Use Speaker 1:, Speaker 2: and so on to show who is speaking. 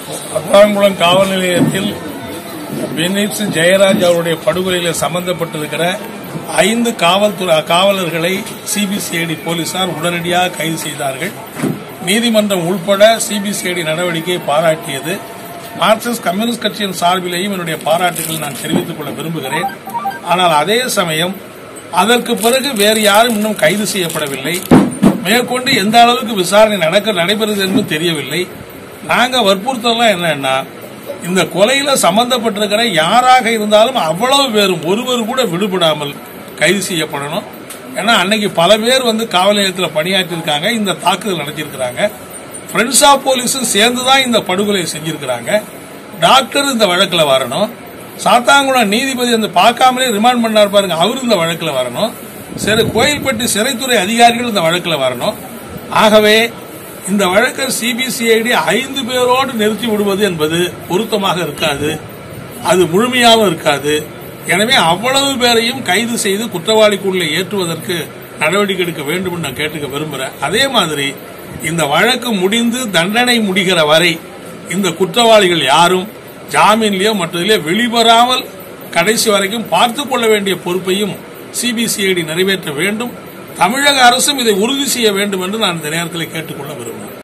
Speaker 1: பத்தாங்குளம் காவல் நிலையத்தில் பெனிட்ஸ் ஜெயராஜ் அவருடைய படுகொலையில் சம்பந்தப்பட்டிருக்கிற ஐந்து காவல்துறை காவலர்களை சிபிசிஐடி போலீசார் உடனடியாக கைது செய்தார்கள் நீதிமன்றம் உள்பட சிபிசிஐடி நடவடிக்கையை பாராட்டியது மார்க்சிஸ்ட் கம்யூனிஸ்ட் கட்சியின் சார்பிலேயும் என்னுடைய பாராட்டுகளை நான் தெரிவித்துக் கொள்ள விரும்புகிறேன் ஆனால் அதே சமயம் அதற்கு பிறகு வேறு யாரும் இன்னும் கைது செய்யப்படவில்லை மேற்கொண்டு எந்த அளவுக்கு விசாரணை நடக்க நடைபெறுகிறது என்று தெரியவில்லை நாங்க வற்புறுத்தலாம் என்னன்னா இந்த கொலையில சம்பந்தப்பட்டிருக்கிற யாராக இருந்தாலும் அவ்வளவு பேரும் ஒருவர் கூட விடுபடாமல் கைது செய்யப்படணும் ஏன்னா அன்னைக்கு பல பேர் வந்து காவல் நிலையத்தில் பணியாற்றிருக்காங்க இந்த தாக்குதல் நடத்தியிருக்கிறாங்க ஃப்ரெண்ட்ஸ் ஆஃப் போலீஸும் சேர்ந்து தான் இந்த படுகொலை செஞ்சிருக்கிறாங்க டாக்டர் இந்த வழக்கில் வரணும் சாத்தாங்குளம் நீதிபதி வந்து பார்க்காமலே ரிமாண்ட் பண்ணார் பாருங்க அவரு இந்த வழக்கில் வரணும் சரி கோயில்பட்டி சிறைத்துறை அதிகாரிகள் இந்த வழக்கில் வரணும் ஆகவே இந்த வழக்கை சிபிசிஐடி ஐந்து பேரோடு நிறுத்தி விடுவது என்பது பொருத்தமாக இருக்காது அது முழுமையாகவும் இருக்காது எனவே அவ்வளவு பேரையும் கைது செய்து குற்றவாளிக்குள்ளே ஏற்றுவதற்கு நடவடிக்கை எடுக்க வேண்டும் என்று நான் கேட்டுக்க விரும்புகிறேன் அதே மாதிரி இந்த வழக்கு முடிந்து தண்டனை முடிகிற வரை இந்த குற்றவாளிகள் யாரும் ஜாமீன்லயோ மற்றதிலே வெளிவராமல் கடைசி வரைக்கும் பார்த்துக் கொள்ள வேண்டிய பொறுப்பையும் சிபிசிஐடி நிறைவேற்ற வேண்டும் தமிழக அரசும் இதை உறுதி செய்ய வேண்டும் என்று நான் இந்த நேரத்தில் கேட்டுக்கொள்ள விரும்புகிறேன்